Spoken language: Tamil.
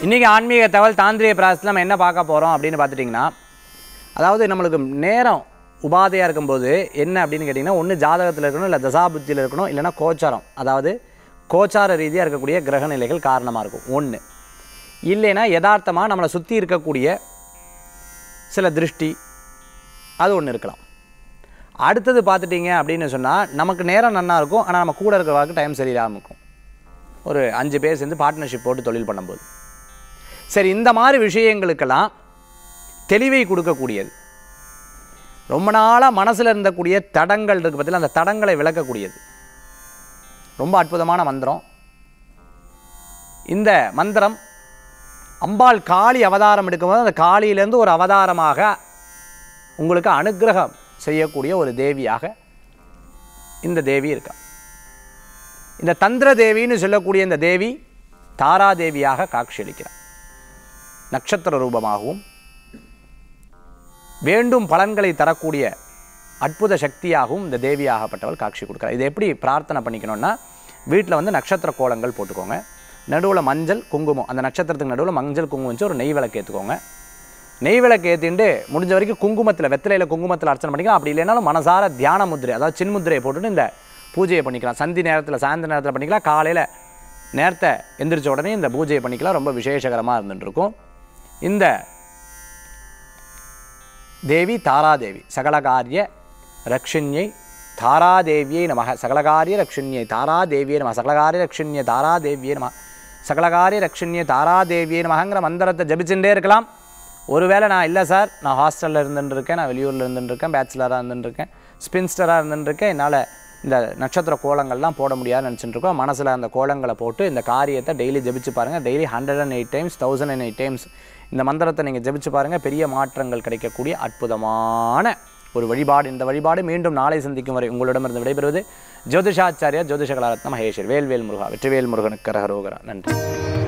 இன்றைக்கி ஆன்மீக தகவல் தாந்திரிய பிராசத்தில் நம்ம என்ன பார்க்க போகிறோம் அப்படின்னு பார்த்துட்டிங்கன்னா அதாவது நம்மளுக்கு நேரம் உபாதையாக இருக்கும்போது என்ன அப்படின்னு கேட்டிங்கன்னா ஒன்று ஜாதகத்தில் இருக்கணும் இல்லை தசாபுத்தியில் இருக்கணும் இல்லைன்னா கோச்சாரம் அதாவது கோச்சார ரீதியாக இருக்கக்கூடிய கிரக நிலைகள் காரணமாக இருக்கும் ஒன்று இல்லைன்னா யதார்த்தமாக நம்மளை சுற்றி இருக்கக்கூடிய சில திருஷ்டி அது ஒன்று இருக்கலாம் அடுத்தது பார்த்துட்டிங்க அப்படின்னு சொன்னால் நமக்கு நேரம் நன்னா இருக்கும் ஆனால் நம்ம கூட இருக்கிறவங்களுக்கு டைம் சரியில்லாமல் இருக்கும் ஒரு அஞ்சு பேர் சேர்ந்து பார்ட்னர்ஷிப் போட்டு தொழில் பண்ணும்போது சரி இந்த மாதிரி விஷயங்களுக்கெல்லாம் தெளிவை கொடுக்கக்கூடியது ரொம்ப நாளாக மனசில் இருந்தக்கூடிய தடங்கள் இருக்குது பற்றில அந்த தடங்களை விளக்கக்கூடியது ரொம்ப அற்புதமான மந்திரம் இந்த மந்திரம் அம்பாள் காளி அவதாரம் எடுக்கும்போது அந்த காளியிலேருந்து ஒரு அவதாரமாக உங்களுக்கு அனுக்கிரகம் செய்யக்கூடிய ஒரு தேவியாக இந்த தேவி இருக்கா இந்த தந்திர தேவின்னு சொல்லக்கூடிய இந்த தேவி தாராதேவியாக காட்சியளிக்கிறார் நட்சத்திர ரூபமாகவும் வேண்டும் பலன்களை தரக்கூடிய அற்புத சக்தியாகவும் இந்த தேவியாகப்பட்டவள் காட்சி கொடுக்குறார் இது எப்படி பிரார்த்தனை பண்ணிக்கணும்னா வீட்டில் வந்து நட்சத்திர கோலங்கள் போட்டுக்கோங்க நடுவில் மஞ்சள் குங்குமம் அந்த நட்சத்திரத்துக்கு நடுவில் மஞ்சள் குங்குமம் வச்சு ஒரு நெய் விளக்கு ஏற்றுக்கோங்க நெய் விளக்கு ஏற்றிட்டு முடிஞ்ச வரைக்கும் குங்குமத்தில் வெத்தலையில் குங்குமத்தில் அர்ச்சனை பண்ணிக்கலாம் அப்படி இல்லைனாலும் மனசார தியான முத்திரை அதாவது சின்முத்திரையை போட்டுட்டு இந்த பூஜையை பண்ணிக்கலாம் சந்தி நேரத்தில் சாயந்தர நேரத்தில் பண்ணிக்கலாம் காலையில் நேரத்தை எந்திரிச்ச உடனே இந்த பூஜையை பண்ணிக்கலாம் ரொம்ப விசேஷகரமாக இருந்துட்டு இருக்கும் இந்த தேவி தாராதேவி சகலகாரிய ரக்ஷிண்யை தாராதேவியை நமக சகலகாரிய ரக்ஷிண்யை தாராதேவியை நம சகலகாரிய ரக்ஷிண்ய தாராதேவியை நம சகலகாரிய ரக்ஷிண்ய தாராதேவியை நமகங்கிற மந்திரத்தை ஜபிச்சுட்டே இருக்கலாம் ஒருவேளை நான் இல்லை சார் நான் ஹாஸ்டலில் இருந்துட்டு இருக்கேன் நான் வெளியூரில் இருந்துட்டு இருக்கேன் பேச்சுலராக இருந்துட்டு இருக்கேன் ஸ்பின்ஸ்டராக இருந்துட்டு இருக்கேன் என்னால் இந்த நட்சத்திர கோலங்கள்லாம் போட முடியாதுன்னு நினச்சிட்டு இருக்கோம் மனசில் அந்த கோலங்களை போட்டு இந்த காரியத்தை டெய்லி ஜெபிச்சு பாருங்கள் daily hundred and eight times thousand and eight times இந்த மந்திரத்தை நீங்கள் ஜெபிச்சு பாருங்கள் பெரிய மாற்றங்கள் கிடைக்கக்கூடிய அற்புதமான ஒரு வழிபாடு இந்த வழிபாடு மீண்டும் நாளை சந்திக்கும் வரை உங்களிடமிருந்து விடைபெறுவது ஜோதிஷாச்சாரியா ஜோதிஷ கலாரத்ன மகேஸ்வர் வேல்வேல் முருகா வெற்றிவேல் முருகனுக்கு கரகரோகரா நன்றி